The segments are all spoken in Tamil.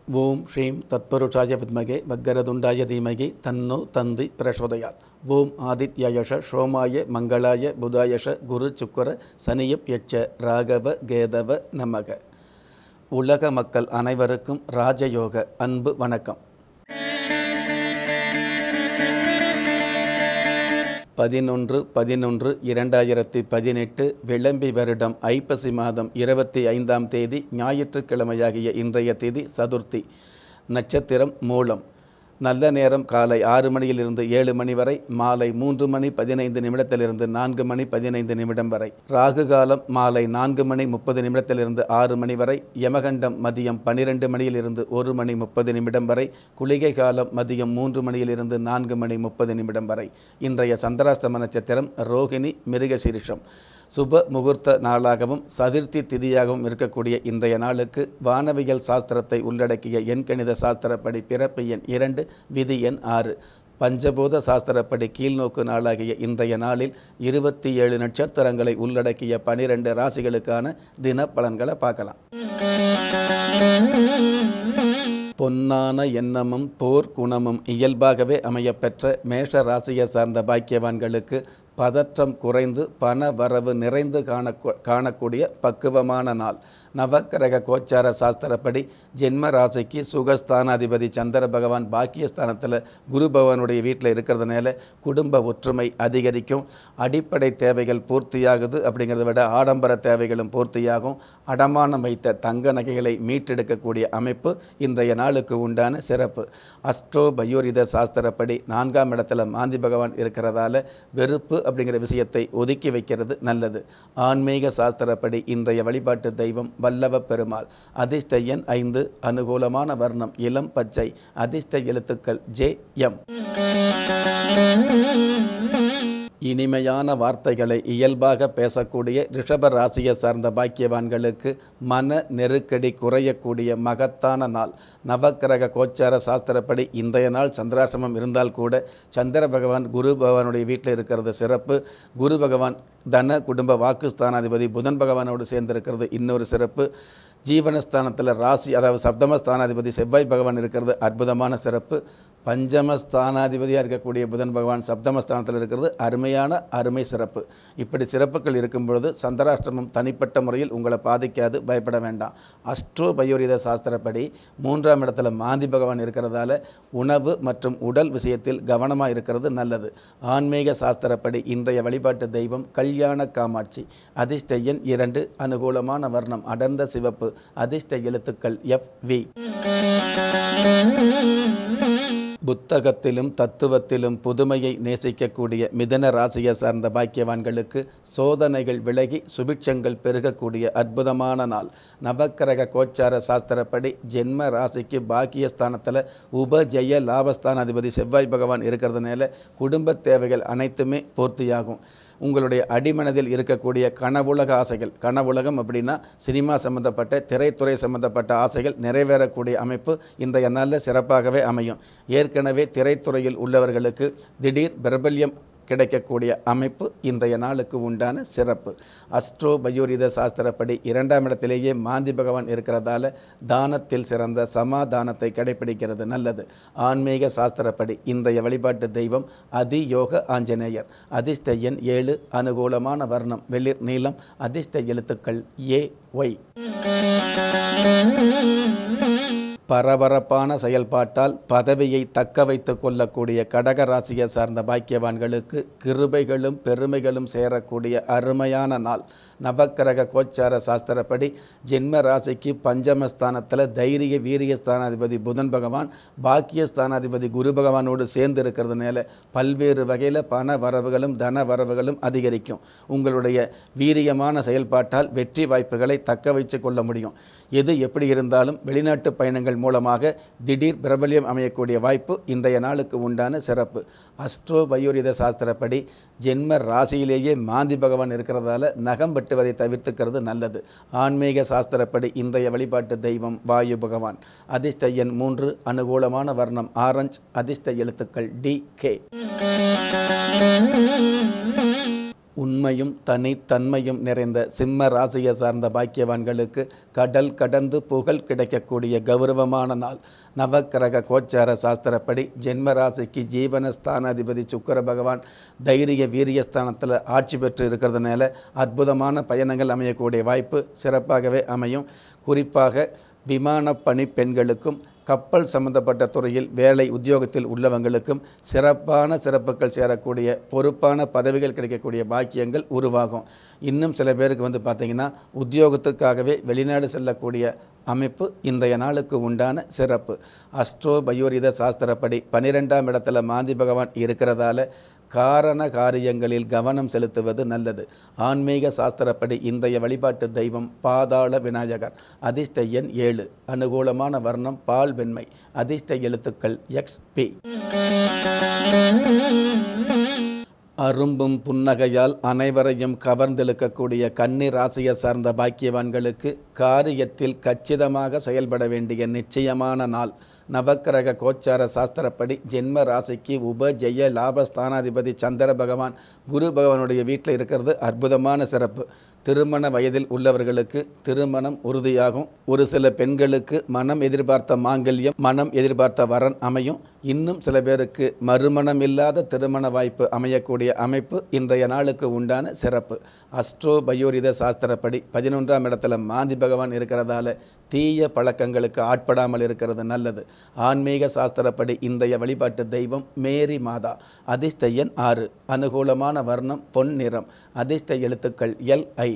ஓம் ஸ்ரீம் தத்பருஷாய வித்மகே வக்கரதுண்டாய தீமகி தன்னோ தந்தி பிரசோதயாத் ஓம் ஆதித்யாயஷ சோமாய மங்களாய புதாயஷ குரு சுக்கர சனியப் யட்ச ராகவ கேதவ நமக உலக மக்கள் அனைவருக்கும் ராஜயோக அன்பு வணக்கம் பதினொன்று பதினொன்று இரண்டாயிரத்தி பதினெட்டு விளம்பி வருடம் ஐப்பசி மாதம் இருபத்தி ஐந்தாம் தேதி ஞாயிற்றுக்கிழமையாகிய இன்றைய தேதி சதுர்த்தி நட்சத்திரம் மூலம் நல்ல நேரம் காலை ஆறு மணியிலிருந்து ஏழு மணி வரை மாலை மூன்று மணி பதினைந்து நிமிடத்திலிருந்து நான்கு மணி பதினைந்து நிமிடம் வரை ராகு காலம் மாலை நான்கு மணி முப்பது நிமிடத்திலிருந்து ஆறு மணி வரை யமகண்டம் மதியம் பன்னிரெண்டு மணியிலிருந்து ஒரு மணி முப்பது நிமிடம் வரை குளிகை காலம் மதியம் மூன்று மணியிலிருந்து நான்கு மணி முப்பது நிமிடம் வரை இன்றைய சந்திராஷ்டம நட்சத்திரம் ரோகிணி மிருகசீரிஷம் சுப முகூர்த்த நாளாகவும் சதுர்த்தி திதியாகவும் இருக்கக்கூடிய இன்றைய நாளுக்கு வானவியல் சாஸ்திரத்தை உள்ளடக்கிய எண்கணித சாஸ்திரப்படி பிறப்பு எண் இரண்டு விதி எண் ஆறு பஞ்சபூத சாஸ்திரப்படி கீழ்நோக்கு நாளாகிய இன்றைய நாளில் இருபத்தி ஏழு நட்சத்திரங்களை உள்ளடக்கிய பனிரெண்டு ராசிகளுக்கான தின பலன்களை பார்க்கலாம் பொன்னான எண்ணமும் போர் குணமும் இயல்பாகவே அமையப்பெற்ற மேஷ ராசியை சார்ந்த பாக்கியவான்களுக்கு பதற்றம் குறைந்து பண வரவு நிறைந்து காண காணக்கூடிய பக்குவமான நாள் நவக்கிரக கோச்சார சாஸ்திரப்படி ஜென்ம ராசிக்கு சுகஸ்தானாதிபதி சந்திர பகவான் பாக்கியஸ்தானத்தில் குரு பகவானுடைய வீட்டில் இருக்கிறதுனால குடும்ப ஒற்றுமை அதிகரிக்கும் அடிப்படை தேவைகள் பூர்த்தியாகுது அப்படிங்கிறத விட ஆடம்பர தேவைகளும் பூர்த்தியாகும் அடமானம் வைத்த தங்க நகைகளை மீட்டெடுக்கக்கூடிய அமைப்பு இன்றைய நாளுக்கு உண்டான சிறப்பு அஸ்ட்ரோ பயோரித சாஸ்திரப்படி நான்காம் இடத்துல மாந்தி பகவான் இருக்கிறதால வெறுப்பு அப்படிங்கிற விஷயத்தை ஒதுக்கி வைக்கிறது நல்லது ஆன்மீக சாஸ்திரப்படி இன்றைய வழிபாட்டு தெய்வம் வல்லவ பெருமாள் அதிர்ஷ்ட எண் ஐந்து அனுகூலமான வர்ணம் இளம் பச்சை அதிர்ஷ்ட எழுத்துக்கள் ஜே எம் இனிமையான வார்த்தைகளை இயல்பாக பேசக்கூடிய ரிஷப ராசியை சார்ந்த பாக்கியவான்களுக்கு மன நெருக்கடி குறையக்கூடிய மகத்தான நாள் நவக்கிரக கோச்சார சாஸ்திரப்படி இன்றைய நாள் சந்திராசிரமம் இருந்தால் கூட சந்திர பகவான் குரு பகவானுடைய வீட்டில் இருக்கிறது சிறப்பு குரு பகவான் தன குடும்ப வாக்குஸ்தானாதிபதி புதன் பகவானோடு சேர்ந்திருக்கிறது இன்னொரு சிறப்பு ஜீவனஸ்தானத்தில் ராசி அதாவது சப்தமஸ்தானாதிபதி செவ்வாய் பகவான் இருக்கிறது அற்புதமான சிறப்பு பஞ்சமஸ்தானாதிபதியாக இருக்கக்கூடிய புதன் பகவான் சப்தமஸ்தானத்தில் இருக்கிறது அருமையான அருமை சிறப்பு இப்படி சிறப்புகள் இருக்கும் பொழுது சந்திராஷ்டிரமம் தனிப்பட்ட முறையில் உங்களை பாதிக்காது பயப்பட வேண்டாம் அஸ்ட்ரோ பயோரித சாஸ்திரப்படி மூன்றாம் இடத்துல மாந்தி பகவான் இருக்கிறதால உணவு மற்றும் உடல் விஷயத்தில் கவனமாக இருக்கிறது நல்லது ஆன்மீக சாஸ்திரப்படி இன்றைய வழிபாட்டு தெய்வம் கல்யாண காமாட்சி அதிர்ஷ்ட எண் இரண்டு அனுகூலமான வர்ணம் அடர்ந்த சிவப்பு அதிர்ஷ்ட எழுத்துக்கள் எஃப் வி புத்தகத்திலும் தத்துவத்திலும் புதுமையை நேசிக்கக்கூடிய மிதன ராசியை சார்ந்த பாக்கியவான்களுக்கு சோதனைகள் விலகி சுபிட்சங்கள் பெருகக்கூடிய அற்புதமான நாள் நவக்கிரக கோச்சார சாஸ்திரப்படி ஜென்ம ராசிக்கு பாக்கியஸ்தானத்தில் உபஜெய லாபஸ்தானாதிபதி செவ்வாய் பகவான் இருக்கிறதுனால குடும்ப தேவைகள் அனைத்துமே பூர்த்தியாகும் உங்களுடைய அடிமனதில் இருக்கக்கூடிய கனவுலக ஆசைகள் கனவுலகம் அப்படின்னா சினிமா சம்பந்தப்பட்ட திரைத்துறை சம்பந்தப்பட்ட ஆசைகள் நிறைவேறக்கூடிய அமைப்பு இன்றைய நாளில் சிறப்பாகவே அமையும் ஏற்கனவே திரைத்துறையில் உள்ளவர்களுக்கு திடீர் பிரபல்யம் கிடைக்கக்கூடிய அமைப்பு இன்றைய நாளுக்கு உண்டான சிறப்பு அஸ்ட்ரோ பயோரித சாஸ்திரப்படி இரண்டாம் இடத்திலேயே மாந்தி பகவான் இருக்கிறதால தானத்தில் சிறந்த சமாதானத்தை கடைபிடிக்கிறது நல்லது ஆன்மீக சாஸ்திரப்படி இன்றைய வழிபாட்டு தெய்வம் அதியோக ஆஞ்சநேயர் அதிர்ஷ்ட எண் ஏழு அனுகூலமான வர்ணம் வெளிர் நீளம் அதிர்ஷ்ட எழுத்துக்கள் ஏ ஒய் பரபரப்பான செயல்பாட்டால் பதவியை தக்க வைத்து கொள்ளக்கூடிய கடக ராசியை சார்ந்த பாக்கியவான்களுக்கு கிருபைகளும் பெருமைகளும் சேரக்கூடிய அருமையான நாள் நவக்கிரக கோச்சார சாஸ்திரப்படி ஜென்ம ராசிக்கு பஞ்சமஸ்தானத்தில் தைரிய வீரிய ஸ்தானாதிபதி புதன் பகவான் பாக்கிய ஸ்தானாதிபதி குரு பகவானோடு சேர்ந்து இருக்கிறதுனால பல்வேறு வகையில் பண வரவுகளும் தன வரவுகளும் அதிகரிக்கும் உங்களுடைய வீரியமான செயல்பாட்டால் வெற்றி வாய்ப்புகளை தக்க வைத்து கொள்ள முடியும் எது எப்படி இருந்தாலும் வெளிநாட்டு பயணங்கள் மூலமாக திடீர் பிரபல்யம் அமையக்கூடிய வாய்ப்பு இன்றைய நாளுக்கு உண்டான சிறப்பு அஸ்ட்ரோ பயோரித சாஸ்திரப்படி ஜென்ம ராசியிலேயே மாந்தி பகவான் இருக்கிறதால நகம் வெட்டுவதை தவிர்த்துக்கிறது நல்லது ஆன்மீக சாஸ்திரப்படி இன்றைய வழிபாட்டு தெய்வம் வாயு பகவான் அதிர்ஷ்ட எண் மூன்று அனுகூலமான வர்ணம் ஆரஞ்ச் அதிர்ஷ்ட எழுத்துக்கள் டி கே உண்மையும் தனித்தன்மையும் நிறைந்த சிம்ம ராசியை சார்ந்த பாக்கியவான்களுக்கு கடல் கடந்து புகழ் கிடைக்கக்கூடிய கௌரவமான நாள் நவக்கிரக கோச்சார சாஸ்திரப்படி ஜென்ம ராசிக்கு ஜீவன ஸ்தானாதிபதி சுக்கர பகவான் தைரிய வீரியஸ்தானத்தில் ஆட்சி பெற்று இருக்கிறதுனால அற்புதமான பயணங்கள் அமையக்கூடிய வாய்ப்பு சிறப்பாகவே அமையும் குறிப்பாக விமான பணி பெண்களுக்கும் கப்பல் சம்பந்தப்பட்ட துறையில் வேலை உத்தியோகத்தில் உள்ளவங்களுக்கும் சிறப்பான சிறப்புகள் சேரக்கூடிய பொறுப்பான பதவிகள் கிடைக்கக்கூடிய பாக்கியங்கள் உருவாகும் இன்னும் சில பேருக்கு வந்து பார்த்திங்கன்னா உத்தியோகத்துக்காகவே வெளிநாடு செல்லக்கூடிய அமைப்பு இன்றைய நாளுக்கு உண்டான சிறப்பு அஸ்ட்ரோ பயோரித சாஸ்திரப்படி பனிரெண்டாம் இடத்துல மாந்தி பகவான் இருக்கிறதால காரண காரியங்களில் கவனம் செலுத்துவது நல்லது ஆன்மீக சாஸ்திரப்படி இன்றைய வழிபாட்டு தெய்வம் பாதாள விநாயகர் அதிர்ஷ்ட எண் ஏழு அனுகூலமான வர்ணம் பால் வெண்மை அதிர்ஷ்ட எழுத்துக்கள் எக்ஸ் பி அரும்பும் புன்னகையால் அனைவரையும் கவர்ந்தெழுக்கக்கூடிய கன்னி ராசியை சார்ந்த பாக்கியவான்களுக்கு காரியத்தில் கச்சிதமாக செயல்பட வேண்டிய நிச்சயமான நாள் நவக்கிரக கோச்சார சாஸ்திரப்படி ஜென்ம ராசிக்கு உப ஜெய லாபஸ்தானாதிபதி சந்திர பகவான் குரு பகவானுடைய வீட்டில் இருக்கிறது அற்புதமான சிறப்பு திருமண வயதில் உள்ளவர்களுக்கு திருமணம் உறுதியாகும் ஒரு சில பெண்களுக்கு மனம் எதிர்பார்த்த மாங்கல்யம் மனம் எதிர்பார்த்த வரன் அமையும் இன்னும் சில பேருக்கு மறுமணம் இல்லாத திருமண வாய்ப்பு அமையக்கூடிய அமைப்பு இன்றைய நாளுக்கு உண்டான சிறப்பு அஸ்ட்ரோ பயோரித சாஸ்திரப்படி பதினொன்றாம் இடத்துல மாந்தி பகவான் இருக்கிறதால தீய பழக்கங்களுக்கு ஆட்படாமல் இருக்கிறது நல்லது ஆன்மீக சாஸ்திரப்படி இன்றைய வழிபாட்டு தெய்வம் மேரி மாதா அதிர்ஷ்ட எண் ஆறு அனுகூலமான வர்ணம் பொன் நிறம் அதிர்ஷ்ட எழுத்துக்கள் எல் ஐ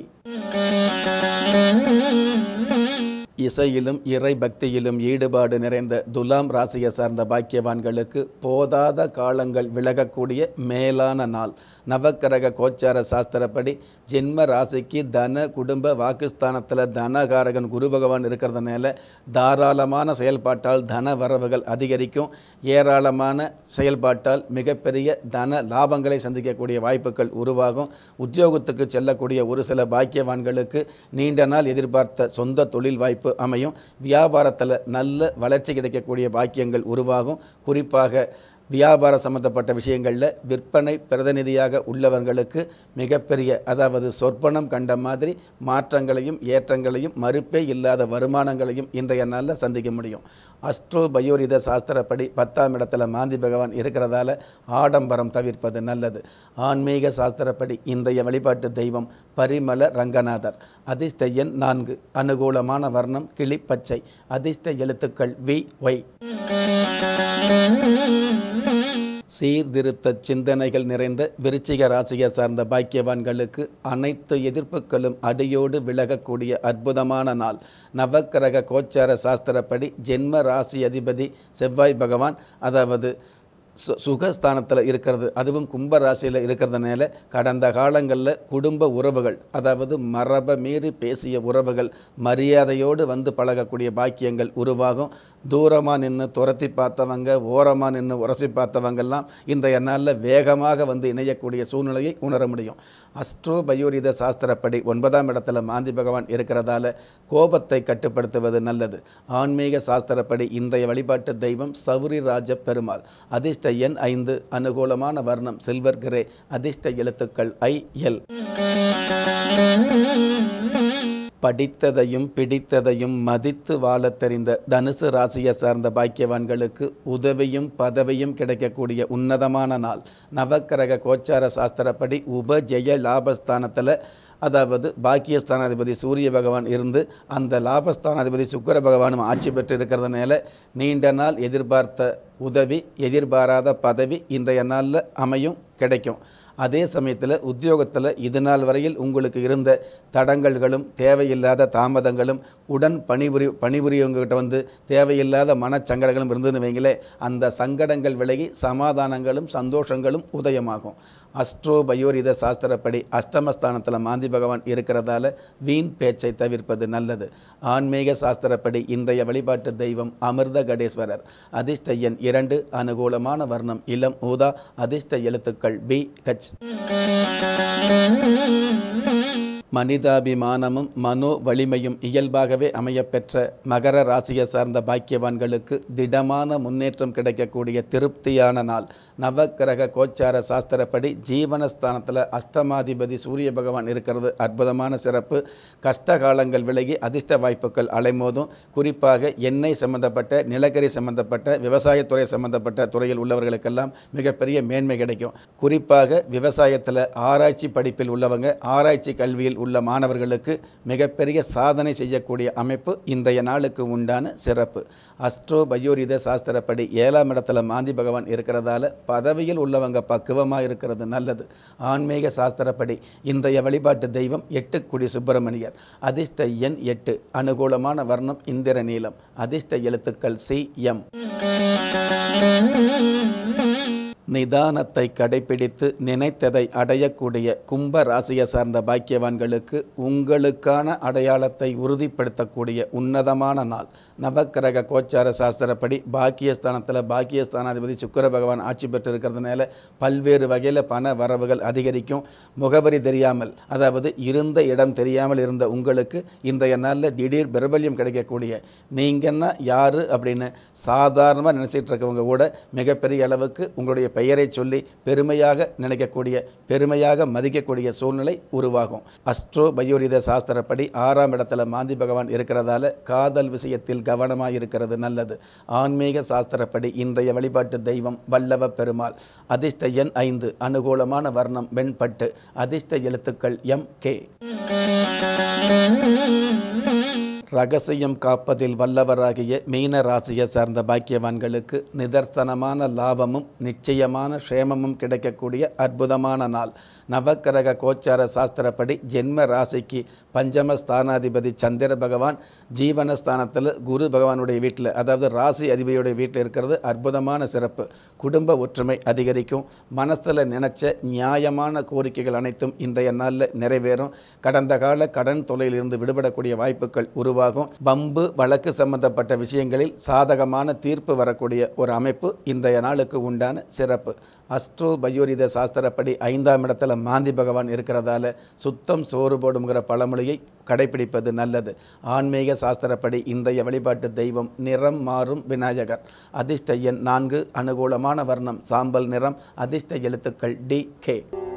இசையிலும் இறை பக்தியிலும் ஈடுபாடு நிறைந்த துலாம் ராசியை சார்ந்த பாக்கியவான்களுக்கு போதாத காலங்கள் விலகக்கூடிய மேலான நாள் நவக்கிரக கோச்சார சாஸ்திரப்படி ஜென்ம ராசிக்கு தன குடும்ப வாக்குஸ்தானத்தில் தனகாரகன் குரு பகவான் இருக்கிறதுனால தாராளமான செயல்பாட்டால் தன வரவுகள் அதிகரிக்கும் ஏராளமான செயல்பாட்டால் மிகப்பெரிய தன லாபங்களை சந்திக்கக்கூடிய வாய்ப்புகள் உருவாகும் உத்தியோகத்துக்கு செல்லக்கூடிய ஒரு சில பாக்கியவான்களுக்கு நீண்ட நாள் எதிர்பார்த்த சொந்த தொழில் வாய்ப்பு அமையும் வியாபாரத்தில் நல்ல வளர்ச்சி கிடைக்கக்கூடிய பாக்கியங்கள் உருவாகும் குறிப்பாக வியாபார சம்பந்தப்பட்ட விஷயங்களில் விற்பனை பிரதிநிதியாக உள்ளவர்களுக்கு மிகப்பெரிய அதாவது சொற்பனம் கண்ட மாதிரி மாற்றங்களையும் ஏற்றங்களையும் மறுப்பே இல்லாத வருமானங்களையும் இன்றைய நாளில் சந்திக்க முடியும் அஸ்ட்ரோ பயோரித சாஸ்திரப்படி பத்தாம் இடத்துல மாந்தி பகவான் இருக்கிறதால ஆடம்பரம் தவிர்ப்பது நல்லது ஆன்மீக சாஸ்திரப்படி இன்றைய வழிபாட்டு தெய்வம் பரிமல ரங்கநாதர் அதிர்ஷ்ட எண் நான்கு அனுகூலமான வர்ணம் கிளிப்பச்சை அதிர்ஷ்ட எழுத்துக்கள் வி ஒய் சீர்திருத்த சிந்தனைகள் நிறைந்த விருச்சிக ராசியை சார்ந்த பாக்கியவான்களுக்கு அனைத்து எதிர்ப்புகளும் அடியோடு விலகக்கூடிய அற்புதமான நாள் நவக்கிரக கோச்சார சாஸ்திரப்படி ஜென்ம ராசி அதிபதி செவ்வாய் பகவான் அதாவது சு சுகஸ்தானத்தில் இருக்கிறது அதுவும் கும்ப ராசியில் இருக்கிறதுனால கடந்த காலங்களில் குடும்ப உறவுகள் அதாவது மரபை மீறி பேசிய உறவுகள் மரியாதையோடு வந்து பழகக்கூடிய பாக்கியங்கள் உருவாகும் தூரமாக நின்று துரத்தி பார்த்தவங்க ஓரமாக நின்று உரசி பார்த்தவங்கெல்லாம் இன்றைய நாளில் வேகமாக வந்து இணையக்கூடிய சூழ்நிலையை உணர முடியும் அஸ்ட்ரோ பயோரித சாஸ்திரப்படி ஒன்பதாம் இடத்துல மாந்தி பகவான் இருக்கிறதால கோபத்தை கட்டுப்படுத்துவது நல்லது ஆன்மீக சாஸ்திரப்படி இன்றைய வழிபாட்டு தெய்வம் சௌரி ராஜ பெருமாள் அதிர்ஷ்ட எண் ஐந்து அனுகூலமான வர்ணம் சில்வர் கிரே அதிர்ஷ்ட எழுத்துக்கள் ஐ எல் படித்ததையும் பிடித்ததையும் மதித்து வாழத் தெரிந்த தனுசு ராசியை சார்ந்த பாக்கியவான்களுக்கு உதவியும் பதவியும் கிடைக்கக்கூடிய உன்னதமான நாள் நவக்கிரக கோச்சார சாஸ்திரப்படி உபஜெய லாபஸ்தானத்தில் அதாவது பாக்கியஸ்தானாதிபதி சூரிய பகவான் இருந்து அந்த லாபஸ்தானாதிபதி சுக்கர பகவானும் ஆட்சி பெற்று இருக்கிறதுனால நீண்ட நாள் எதிர்பார்த்த உதவி எதிர்பாராத பதவி இன்றைய நாளில் அமையும் கிடைக்கும் அதே சமயத்தில் உத்தியோகத்தில் இது நாள் வரையில் உங்களுக்கு இருந்த தடங்கல்களும் தேவையில்லாத தாமதங்களும் உடன் பணிபுரி பணிபுரியவங்ககிட்ட வந்து தேவையில்லாத மனச்சங்கடங்களும் இருந்துன்னு வைங்களே அந்த சங்கடங்கள் விலகி சமாதானங்களும் சந்தோஷங்களும் உதயமாகும் அஸ்ட்ரோ பயோரித சாஸ்திரப்படி அஷ்டமஸ்தானத்தில் மாந்தி பகவான் இருக்கிறதால வீண் பேச்சை தவிர்ப்பது நல்லது ஆன்மீக சாஸ்திரப்படி இன்றைய வழிபாட்டு தெய்வம் அமிர்த கடேஸ்வரர் அதிர்ஷ்ட எண் இரண்டு அனுகூலமான வர்ணம் இளம் ஊதா அதிர்ஷ்ட எழுத்துக்கள் பி ஹச் மனிதாபிமானமும் மனோ வலிமையும் இயல்பாகவே அமையப்பெற்ற மகர ராசியை சார்ந்த பாக்கியவான்களுக்கு திடமான முன்னேற்றம் கிடைக்கக்கூடிய திருப்தியான நாள் நவக்கிரக கோச்சார சாஸ்திரப்படி ஜீவனஸ்தானத்தில் அஷ்டமாதிபதி சூரிய பகவான் இருக்கிறது அற்புதமான சிறப்பு கஷ்ட காலங்கள் விலகி அதிர்ஷ்ட வாய்ப்புகள் அலைமோதும் குறிப்பாக எண்ணெய் சம்பந்தப்பட்ட நிலக்கரி சம்பந்தப்பட்ட விவசாயத்துறை சம்பந்தப்பட்ட துறையில் உள்ளவர்களுக்கெல்லாம் மிகப்பெரிய மேன்மை கிடைக்கும் குறிப்பாக விவசாயத்தில் ஆராய்ச்சி படிப்பில் உள்ளவங்க ஆராய்ச்சி கல்வியில் உள்ள மாணவர்களுக்கு மிகப்பெரிய சாதனை செய்யக்கூடிய அமைப்பு இன்றைய நாளுக்கு உண்டான சிறப்பு அஸ்ட்ரோ பயோரித சாஸ்திரப்படி ஏழாம் இடத்துல மாந்தி பகவான் இருக்கிறதால பதவியில் உள்ளவங்க பக்குவமாக இருக்கிறது நல்லது ஆன்மீக சாஸ்திரப்படி இன்றைய வழிபாட்டு தெய்வம் எட்டுக்குடி சுப்பிரமணியர் அதிர்ஷ்ட எண் எட்டு அனுகூலமான வர்ணம் இந்திர நீலம் அதிர்ஷ்ட எழுத்துக்கள் சி எம் நிதானத்தை கடைபிடித்து நினைத்ததை அடையக்கூடிய கும்ப ராசியை சார்ந்த பாக்கியவான்களுக்கு உங்களுக்கான அடையாளத்தை உறுதிப்படுத்தக்கூடிய உன்னதமான நாள் நவக்கிரக கோச்சார சாஸ்திரப்படி பாக்கியஸ்தானத்தில் பாக்கியஸ்தானாதிபதி சுக்கிர பகவான் ஆட்சி பெற்றிருக்கிறதுனால பல்வேறு வகையில் பண வரவுகள் அதிகரிக்கும் முகவரி தெரியாமல் அதாவது இருந்த இடம் தெரியாமல் இருந்த உங்களுக்கு இன்றைய நாளில் திடீர் பிரபல்யம் கிடைக்கக்கூடிய நீங்கன்னா யாரு அப்படின்னு சாதாரணமாக நினச்சிட்டு இருக்கவங்க கூட மிகப்பெரிய அளவுக்கு உங்களுடைய பெயரை சொல்லி பெருமையாக நினைக்கக்கூடிய பெருமையாக மதிக்கக்கூடிய சூழ்நிலை உருவாகும் அஸ்ட்ரோ பயோரித சாஸ்திரப்படி ஆறாம் இடத்துல மாந்தி பகவான் இருக்கிறதால காதல் விஷயத்தில் கவனமாக இருக்கிறது நல்லது ஆன்மீக சாஸ்திரப்படி இன்றைய வழிபாட்டு தெய்வம் வல்லவ பெருமாள் அதிர்ஷ்ட எண் ஐந்து அனுகூலமான வர்ணம் வெண்பட்டு அதிர்ஷ்ட எழுத்துக்கள் எம் கே ரகசியம் காப்பதில் வல்லவராகிய மீன ராசியை சார்ந்த பாக்கியவான்களுக்கு நிதர்சனமான லாபமும் நிச்சயமான க்ஷேமமும் கிடைக்கக்கூடிய அற்புதமான நாள் நவக்கிரக கோச்சார சாஸ்திரப்படி ஜென்ம ராசிக்கு பஞ்சம ஸ்தானாதிபதி சந்திர பகவான் ஜீவனஸ்தானத்தில் குரு பகவானுடைய வீட்டில் அதாவது ராசி அதிபதியுடைய வீட்டில் இருக்கிறது அற்புதமான சிறப்பு குடும்ப ஒற்றுமை அதிகரிக்கும் மனசில் நினைச்ச நியாயமான கோரிக்கைகள் அனைத்தும் இன்றைய நாளில் நிறைவேறும் கடந்த கால கடன் தொலையிலிருந்து விடுபடக்கூடிய வாய்ப்புகள் உருவாகும் வம்பு வழக்கு சம்பந்தப்பட்ட விஷயங்களில் சாதகமான தீர்ப்பு வரக்கூடிய ஒரு அமைப்பு இன்றைய நாளுக்கு உண்டான சிறப்பு அஸ்ட்ரோ பயோரித சாஸ்திரப்படி ஐந்தாம் இடத்துல மாந்தி பகவான் இருக்கிறதால சுத்தம் சோறு போடுங்கிற பழமொழியை கடைபிடிப்பது நல்லது ஆன்மீக சாஸ்திரப்படி இன்றைய வழிபாட்டு தெய்வம் நிறம் மாறும் விநாயகர் அதிர்ஷ்ட எண் நான்கு அனுகூலமான வர்ணம் சாம்பல் நிறம் அதிர்ஷ்ட எழுத்துக்கள் டி கே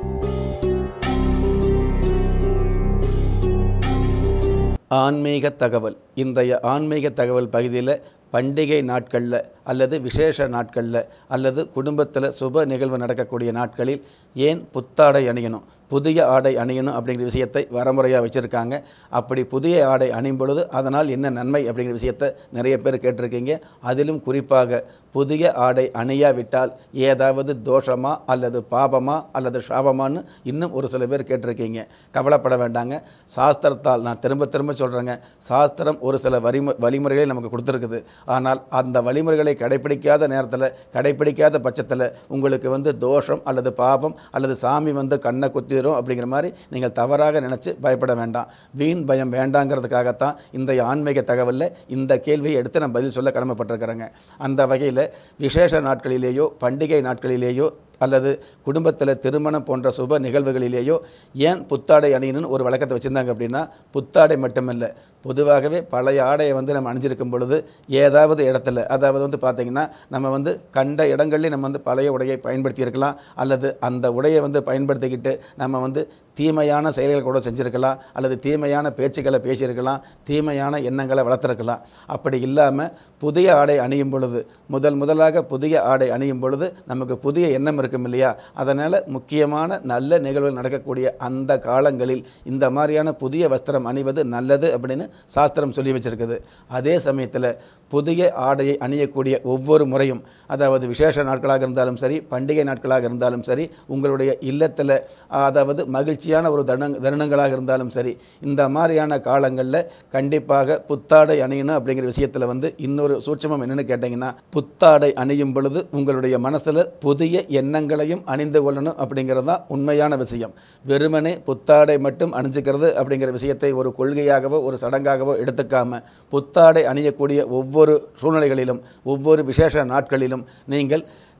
ஆன்மீக தகவல் இன்றைய ஆன்மீக தகவல் பகுதியில் பண்டிகை நாட்களில் அல்லது விசேஷ நாட்களில் அல்லது குடும்பத்தில் சுப நிகழ்வு நடக்கக்கூடிய நாட்களில் ஏன் புத்தாடை அணியணும் புதிய ஆடை அணியணும் அப்படிங்கிற விஷயத்தை வரமுறையாக வச்சுருக்காங்க அப்படி புதிய ஆடை அணியும் பொழுது அதனால் என்ன நன்மை அப்படிங்கிற விஷயத்தை நிறைய பேர் கேட்டிருக்கீங்க அதிலும் குறிப்பாக புதிய ஆடை அணியாவிட்டால் ஏதாவது தோஷமா அல்லது பாபமா அல்லது சாபமான்னு இன்னும் ஒரு சில பேர் கேட்டிருக்கீங்க கவலைப்பட வேண்டாங்க சாஸ்திரத்தால் நான் திரும்ப திரும்ப சொல்கிறேங்க சாஸ்திரம் ஒரு சில வரிமு வழிமுறைகளை நமக்கு கொடுத்துருக்குது ஆனால் அந்த வழிமுறைகளை கடைப்பிடிக்காத நேரத்தில் கடைப்பிடிக்காத பட்சத்தில் உங்களுக்கு வந்து தோஷம் அல்லது பாபம் அல்லது சாமி வந்து கண்ணை குத்திரும் அப்படிங்கிற மாதிரி நீங்கள் தவறாக நினச்சி பயப்பட வேண்டாம் வீண் பயம் வேண்டாங்கிறதுக்காகத்தான் இன்றைய ஆன்மீக தகவலில் இந்த கேள்வியை எடுத்து நான் பதில் சொல்ல கடமைப்பட்டிருக்கிறேங்க அந்த வகையில் விசேஷ நாட்களிலேயோ பண்டிகை நாட்களிலேயோ அல்லது குடும்பத்தில் திருமணம் போன்ற சுப நிகழ்வுகளிலேயோ ஏன் புத்தாடை அணியணும்னு ஒரு வழக்கத்தை வச்சுருந்தாங்க அப்படின்னா புத்தாடை மட்டுமில்லை பொதுவாகவே பழைய ஆடையை வந்து நம்ம அணிஞ்சிருக்கும் பொழுது ஏதாவது இடத்துல அதாவது வந்து பார்த்திங்கன்னா நம்ம வந்து கண்ட இடங்கள்லேயும் நம்ம வந்து பழைய உடையை பயன்படுத்தி இருக்கலாம் அல்லது அந்த உடையை வந்து பயன்படுத்திக்கிட்டு நம்ம வந்து தீமையான செயல்கள் கூட செஞ்சுருக்கலாம் அல்லது தீமையான பேச்சுக்களை பேசியிருக்கலாம் தீமையான எண்ணங்களை வளர்த்துருக்கலாம் அப்படி இல்லாமல் புதிய ஆடை அணியும் பொழுது முதல் முதலாக புதிய ஆடை அணியும் பொழுது நமக்கு புதிய எண்ணம் இருக்கும் இல்லையா அதனால் முக்கியமான நல்ல நிகழ்வுகள் நடக்கக்கூடிய அந்த காலங்களில் இந்த மாதிரியான புதிய வஸ்திரம் அணிவது நல்லது அப்படின்னு சாஸ்திரம் சொல்லி வச்சிருக்குது அதே சமயத்தில் புதிய ஆடையை அணியக்கூடிய ஒவ்வொரு முறையும் அதாவது விசேஷ நாட்களாக இருந்தாலும் சரி பண்டிகை நாட்களாக இருந்தாலும் சரி உங்களுடைய இல்லத்தில் அதாவது மகிழ்ச்சியான ஒரு தருணங் தருணங்களாக இருந்தாலும் சரி இந்த மாதிரியான காலங்களில் கண்டிப்பாக புத்தாடை அணியணும் அப்படிங்கிற விஷயத்தில் வந்து இன்னொரு சூட்சமம் என்னென்னு கேட்டிங்கன்னா புத்தாடை அணியும் பொழுது உங்களுடைய மனசில் புதிய எண்ணங்களையும் அணிந்து கொள்ளணும் அப்படிங்கிறது தான் உண்மையான விஷயம் வெறுமனே புத்தாடை மட்டும் அணிஞ்சுக்கிறது அப்படிங்கிற விஷயத்தை ஒரு கொள்கையாகவோ ஒரு சடங்காகவோ எடுத்துக்காம புத்தாடை அணியக்கூடிய ஒவ்வொரு சூழ்நிலைகளிலும் ஒவ்வொரு விசேஷ நாட்களிலும் நீங்கள்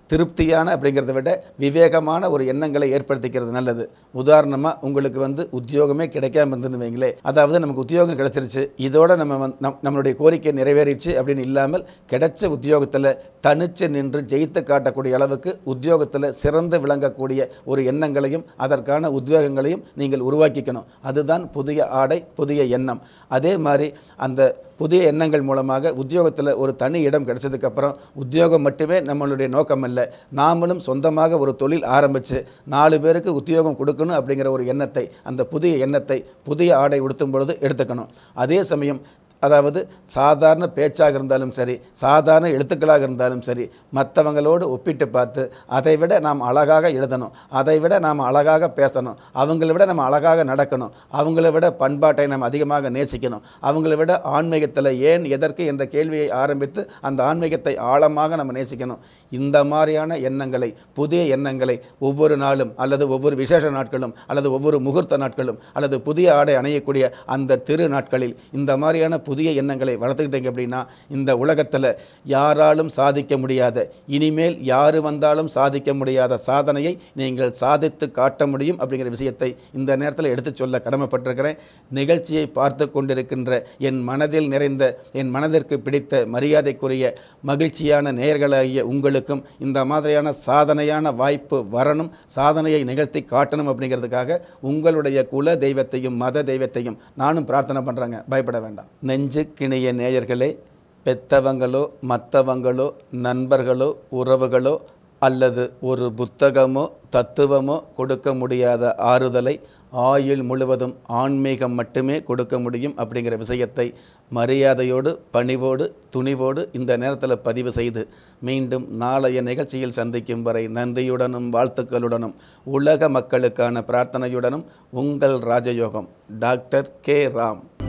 திருப்தியான அப்படிங்கிறத விட விவேகமான ஒரு எண்ணங்களை ஏற்படுத்திக்கிறது நல்லது உதாரணமாக உங்களுக்கு வந்து உத்தியோகமே கிடைக்காம இருந்துன்னு வைங்களே அதாவது நமக்கு உத்தியோகம் கிடைச்சிருச்சு இதோட நம்ம வந்து நம் நம்மளுடைய கோரிக்கை நிறைவேறிச்சு அப்படின்னு இல்லாமல் கிடைச்ச உத்தியோகத்தில் தனிச்சு நின்று ஜெயித்து காட்டக்கூடிய அளவுக்கு உத்தியோகத்தில் சிறந்து விளங்கக்கூடிய ஒரு எண்ணங்களையும் அதற்கான உத்வேகங்களையும் நீங்கள் உருவாக்கிக்கணும் அதுதான் புதிய ஆடை புதிய எண்ணம் அதே மாதிரி அந்த புதிய எண்ணங்கள் மூலமாக உத்தியோகத்தில் ஒரு தனி இடம் கிடைச்சதுக்கப்புறம் உத்தியோகம் மட்டுமே நம்மளுடைய நோக்கம் அல்ல நாமளும் சொந்தமாக ஒரு தொழில் ஆரம்பித்து நாலு பேருக்கு உத்தியோகம் கொடுக்கணும் அப்படிங்கிற ஒரு எண்ணத்தை அந்த புதிய எண்ணத்தை புதிய ஆடை உடுத்தும் பொழுது எடுத்துக்கணும் அதே சமயம் அதாவது சாதாரண பேச்சாக இருந்தாலும் சரி சாதாரண எழுத்துக்களாக இருந்தாலும் சரி மற்றவங்களோடு ஒப்பிட்டு பார்த்து அதை விட நாம் அழகாக எழுதணும் அதை விட நாம் அழகாக பேசணும் அவங்கள விட நம்ம அழகாக நடக்கணும் அவங்கள விட பண்பாட்டை நாம் அதிகமாக நேசிக்கணும் அவங்கள விட ஆன்மீகத்தில் ஏன் எதற்கு என்ற கேள்வியை ஆரம்பித்து அந்த ஆன்மீகத்தை ஆழமாக நம்ம நேசிக்கணும் இந்த மாதிரியான எண்ணங்களை புதிய எண்ணங்களை ஒவ்வொரு நாளும் அல்லது ஒவ்வொரு விசேஷ நாட்களும் அல்லது ஒவ்வொரு முகூர்த்த நாட்களும் அல்லது புதிய ஆடை அணையக்கூடிய அந்த திரு நாட்களில் இந்த மாதிரியான புதிய எண்ணங்களை வளர்த்துக்கிட்டீங்க அப்படின்னா இந்த உலகத்தில் யாராலும் சாதிக்க முடியாத இனிமேல் யார் வந்தாலும் சாதிக்க முடியாத சாதனையை நீங்கள் சாதித்து காட்ட முடியும் அப்படிங்கிற விஷயத்தை இந்த நேரத்தில் எடுத்துச் சொல்ல கடமைப்பட்டிருக்கிறேன் நிகழ்ச்சியை பார்த்து கொண்டிருக்கின்ற என் மனதில் நிறைந்த என் மனதிற்கு பிடித்த மரியாதைக்குரிய மகிழ்ச்சியான நேயர்களாகிய உங்களுக்கும் இந்த மாதிரியான சாதனையான வாய்ப்பு வரணும் சாதனையை நிகழ்த்தி காட்டணும் அப்படிங்கிறதுக்காக உங்களுடைய குல தெய்வத்தையும் மத தெய்வத்தையும் நானும் பிரார்த்தனை பண்ணுறேங்க பயப்பட வேண்டாம் நெஞ்சு கிணிய நேயர்களே பெத்தவங்களோ மற்றவங்களோ நண்பர்களோ உறவுகளோ அல்லது ஒரு புத்தகமோ தத்துவமோ கொடுக்க முடியாத ஆறுதலை ஆயுள் முழுவதும் ஆன்மீகம் மட்டுமே கொடுக்க முடியும் அப்படிங்கிற விஷயத்தை மரியாதையோடு பணிவோடு துணிவோடு இந்த நேரத்தில் பதிவு செய்து மீண்டும் நாளைய நிகழ்ச்சியில் சந்திக்கும் வரை நன்றியுடனும் வாழ்த்துக்களுடனும் உலக மக்களுக்கான பிரார்த்தனையுடனும் உங்கள் ராஜயோகம் டாக்டர் கே ராம்